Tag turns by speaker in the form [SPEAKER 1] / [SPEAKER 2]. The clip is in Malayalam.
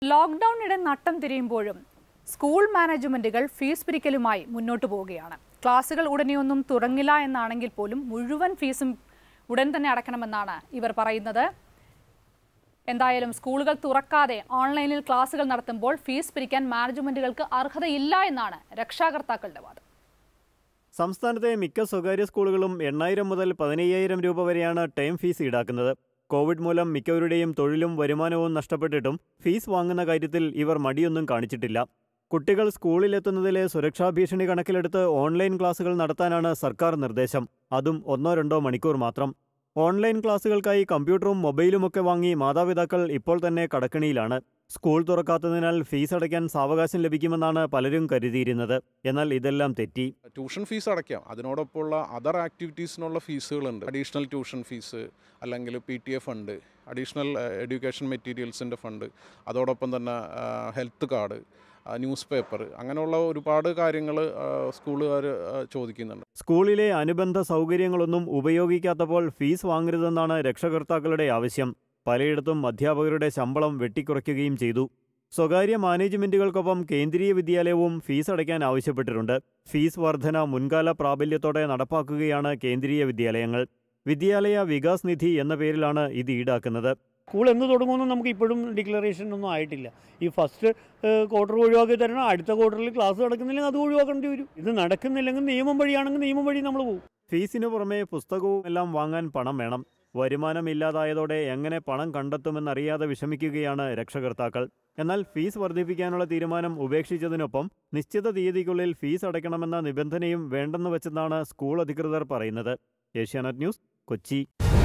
[SPEAKER 1] ലോക്ക്ഡൌണിടെ നട്ടം തിരിയുമ്പോഴും സ്കൂൾ മാനേജ്മെന്റുകൾ ഫീസ് പിരിക്കലുമായി മുന്നോട്ടു പോവുകയാണ് ക്ലാസുകൾ ഉടനെയൊന്നും തുടങ്ങില്ല എന്നാണെങ്കിൽ പോലും മുഴുവൻ ഫീസും ഉടൻ തന്നെ അടയ്ക്കണമെന്നാണ് ഇവർ പറയുന്നത് എന്തായാലും സ്കൂളുകൾ തുറക്കാതെ ഓൺലൈനിൽ ക്ലാസുകൾ നടത്തുമ്പോൾ ഫീസ് പിരിക്കാൻ മാനേജ്മെന്റുകൾക്ക് അർഹതയില്ല എന്നാണ് രക്ഷാകർത്താക്കളുടെ വാദം
[SPEAKER 2] സംസ്ഥാനത്തെ മിക്ക സ്വകാര്യ സ്കൂളുകളും എണ്ണായിരം മുതൽ പതിനയ്യായിരം രൂപ വരെയാണ് ടേം ഫീസ് ഈടാക്കുന്നത് കോവിഡ് മൂലം മിക്കവരുടെയും തൊഴിലും വരുമാനവും നഷ്ടപ്പെട്ടിട്ടും ഫീസ് വാങ്ങുന്ന കാര്യത്തിൽ ഇവർ മടിയൊന്നും കാണിച്ചിട്ടില്ല കുട്ടികൾ സ്കൂളിലെത്തുന്നതിലെ സുരക്ഷാ ഭീഷണി കണക്കിലെടുത്ത് ഓൺലൈൻ ക്ലാസുകൾ നടത്താനാണ് സർക്കാർ നിർദ്ദേശം അതും ഒന്നോ രണ്ടോ മണിക്കൂർ മാത്രം ഓൺലൈൻ ക്ലാസുകൾക്കായി കമ്പ്യൂട്ടറും മൊബൈലുമൊക്കെ വാങ്ങി മാതാപിതാക്കൾ ഇപ്പോൾ തന്നെ കടക്കണിയിലാണ് സ്കൂൾ തുറക്കാത്തതിനാൽ ഫീസ് അടയ്ക്കാൻ സാവകാശം ലഭിക്കുമെന്നാണ് പലരും കരുതിയിരുന്നത് എന്നാൽ ഇതെല്ലാം തെറ്റി
[SPEAKER 3] ട്യൂഷൻ ഫീസ് അടയ്ക്കാം അതിനോടൊപ്പമുള്ള അതർ ആക്ടിവിറ്റീസിനുള്ള ഫീസുകളുണ്ട് അഡീഷണൽ ട്യൂഷൻ ഫീസ് അല്ലെങ്കിൽ P T A fund additional education മെറ്റീരിയൽസിൻ്റെ ഫണ്ട് അതോടൊപ്പം തന്നെ ഹെൽത്ത് കാർഡ് ന്യൂസ് പേപ്പർ അങ്ങനെയുള്ള ഒരുപാട് കാര്യങ്ങൾ സ്കൂളുകാർ ചോദിക്കുന്നുണ്ട്
[SPEAKER 2] സ്കൂളിലെ അനുബന്ധ സൗകര്യങ്ങളൊന്നും ഉപയോഗിക്കാത്തപ്പോൾ ഫീസ് വാങ്ങരുതെന്നാണ് രക്ഷകർത്താക്കളുടെ ആവശ്യം പലയിടത്തും അധ്യാപകരുടെ ശമ്പളം വെട്ടിക്കുറയ്ക്കുകയും ചെയ്തു സ്വകാര്യ മാനേജ്മെന്റുകൾക്കൊപ്പം കേന്ദ്രീയ വിദ്യാലയവും ഫീസ് അടയ്ക്കാൻ ആവശ്യപ്പെട്ടിട്ടുണ്ട് ഫീസ് വർധന മുൻകാല പ്രാബല്യത്തോടെ നടപ്പാക്കുകയാണ് കേന്ദ്രീയ വിദ്യാലയങ്ങൾ വിദ്യാലയ വികാസ് നിധി എന്ന പേരിലാണ് ഇത് ഈടാക്കുന്നത്
[SPEAKER 4] സ്കൂൾ എന്ന് തുടങ്ങുമെന്ന് നമുക്ക് ഇപ്പോഴും ഡിക്ലറേഷൻ ഒന്നും ആയിട്ടില്ല ഈ ഫസ്റ്റ് ക്വാർട്ടർ ഒഴിവാക്കി തരണം അടുത്ത ക്വാർട്ടറിൽ ക്ലാസ് നടക്കുന്നില്ലെങ്കിൽ അത് ഒഴിവാക്കേണ്ടി വരും ഇത് നടക്കുന്നില്ലെങ്കിൽ നിയമം വഴിയാണെങ്കിൽ നിയമം വഴി നമ്മൾ പോകും
[SPEAKER 2] ഫീസിനു പുറമെ പുസ്തകവും എല്ലാം വാങ്ങാൻ പണം വേണം വരുമാനമില്ലാതായതോടെ എങ്ങനെ പണം കണ്ടെത്തുമെന്നറിയാതെ വിഷമിക്കുകയാണ് രക്ഷകർത്താക്കൾ എന്നാൽ ഫീസ് വർദ്ധിപ്പിക്കാനുള്ള തീരുമാനം ഉപേക്ഷിച്ചതിനൊപ്പം നിശ്ചിത തീയതിക്കുള്ളിൽ ഫീസ് അടയ്ക്കണമെന്ന നിബന്ധനയും വേണ്ടെന്ന് വെച്ചെന്നാണ് സ്കൂൾ അധികൃതർ പറയുന്നത് ഏഷ്യാനെറ്റ് ന്യൂസ് കൊച്ചി